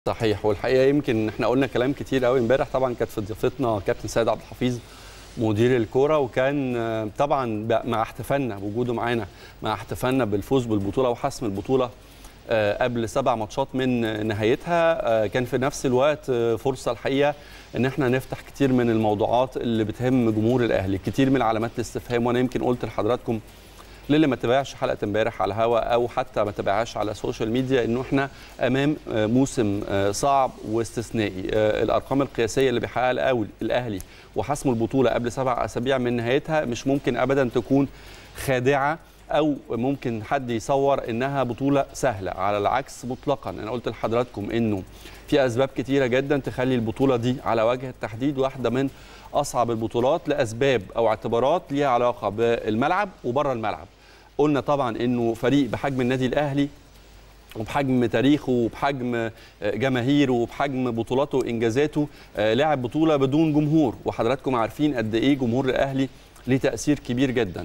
صحيح والحقيقه يمكن احنا قلنا كلام كتير قوي امبارح طبعا كانت في ضيافتنا كابتن سيد عبد الحفيظ مدير الكوره وكان آه، طبعا ب- مع احتفالنا بوجوده معانا مع احتفالنا بالفوز بالبطوله وحسم البطوله آه، قبل سبع ماتشات من نهايتها آه، كان في نفس الوقت آه، فرصه الحقيقه ان احنا نفتح كتير من الموضوعات اللي بتهم جمهور الاهلي كتير من علامات الاستفهام وانا يمكن قلت لحضراتكم للي ما تابعش حلقه امبارح على الهوا او حتى ما تابعهاش على السوشيال ميديا انه احنا امام آه، موسم آه، صعب واستثنائي آه، الارقام القياسيه اللي بيحققها الأول الاهلي وحسم البطوله قبل سبع اسابيع من نهايتها مش ممكن ابدا تكون خادعه او ممكن حد يصور انها بطوله سهله على العكس مطلقا انا قلت لحضراتكم انه في اسباب كتيره جدا تخلي البطوله دي على وجه التحديد واحده من اصعب البطولات لاسباب او اعتبارات ليها علاقه بالملعب وبره الملعب قلنا طبعا انه فريق بحجم النادي الاهلي وبحجم تاريخه وبحجم جماهيره وبحجم بطولاته وانجازاته آه، لعب بطوله بدون جمهور وحضراتكم عارفين قد ايه جمهور الاهلي ليه تاثير كبير جدا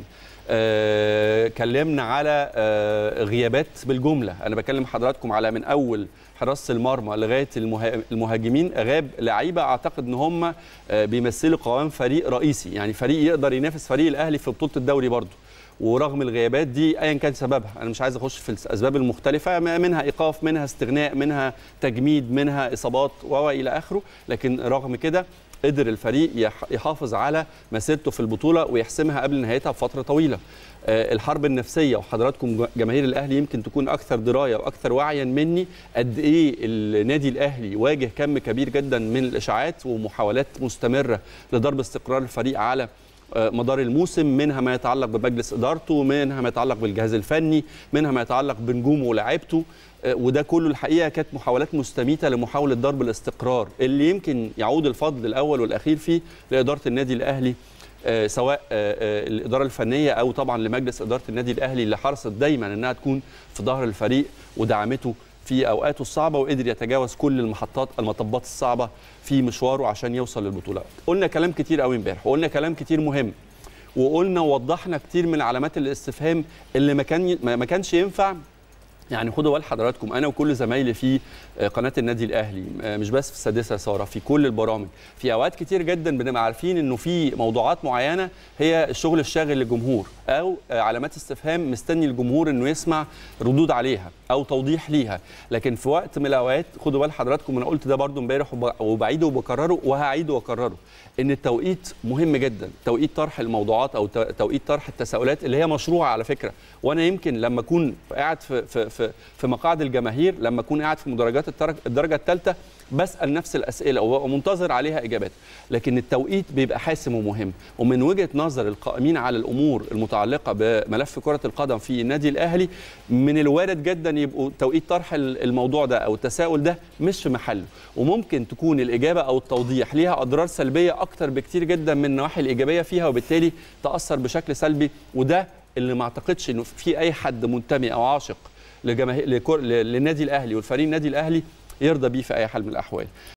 آه، كلمنا على آه، غيابات بالجمله انا بكلم حضراتكم على من اول حراسه المرمى لغايه المها- المهاجمين غاب لعيبه اعتقد ان هم آه، بيمثلوا قوام فريق رئيسي يعني فريق يقدر ينافس فريق الاهلي في بطوله الدوري برضه ورغم الغيابات دي ايا كان سببها انا مش عايز اخش في الاسباب المختلفه م- منها ايقاف منها استغناء منها تجميد منها اصابات و الى اخره لكن رغم كده قدر الفريق يح- يحافظ على مسيرته في البطوله ويحسمها قبل نهايتها بفتره طويله آه، الحرب النفسيه وحضراتكم ج- جماهير الاهلي يمكن تكون اكثر درايه واكثر وعيا مني قد ايه النادي الاهلي واجه كم كبير جدا من الاشاعات ومحاولات مستمره لضرب استقرار الفريق على آه، مدار الموسم منها ما يتعلق بمجلس ادارته منها ما يتعلق بالجهاز الفني منها ما يتعلق بنجومه ولاعيبته آه، وده كله الحقيقه كانت محاولات مستميته لمحاوله ضرب الاستقرار اللي يمكن يعود الفضل الاول والاخير فيه لاداره النادي الاهلي آه، سواء آه، آه، الاداره الفنيه او طبعا لمجلس اداره النادي الاهلي اللي حرصت دايما انها تكون في ظهر الفريق ودعمته في اوقاته الصعبه وقدر يتجاوز كل المحطات المطبات الصعبه في مشواره عشان يوصل للبطوله قلنا كلام كتير قوي امبارح وقلنا كلام كتير مهم وقلنا ووضحنا كتير من علامات الاستفهام اللي ما كان ما ما كانش ينفع يعني خدوا بال حضراتكم انا وكل زمايلي في قناه النادي الاهلي مش بس في السادسه ساره في كل البرامج في اوقات كتير جدا بنبقى عارفين انه في موضوعات معينه هي الشغل الشاغل للجمهور او علامات استفهام مستني الجمهور انه يسمع ردود عليها او توضيح ليها لكن في وقت من الاوقات خدوا بال حضراتكم انا قلت ده برضو امبارح وب- وبعيده وبكرره وهعيده واكرره ان التوقيت مهم جدا توقيت طرح الموضوعات او تو- توقيت طرح التساؤلات اللي هي مشروعه على فكره وانا يمكن لما اكون قاعد في في في, في مقاعد الجماهير لما اكون قاعد في مدرجات الترج- الدرجه الثالثه بسال نفس الاسئله ومنتظر عليها اجابات لكن التوقيت بيبقى حاسم ومهم ومن وجهه نظر القائمين على الامور المتعلقه بملف كره القدم في النادي الاهلي من الوارد جدا يبقوا توقيت طرح ال- الموضوع ده او التساؤل ده مش في محله وممكن تكون الاجابه او التوضيح ليها اضرار سلبيه اكتر بكتير جدا من النواحي الايجابيه فيها وبالتالي تاثر بشكل سلبي وده اللي ما اعتقدش انه في اي حد منتمي او عاشق لجماهير لكر- للنادي الاهلي والفريق النادي الاهلي يرضى بيه في اي حال من الاحوال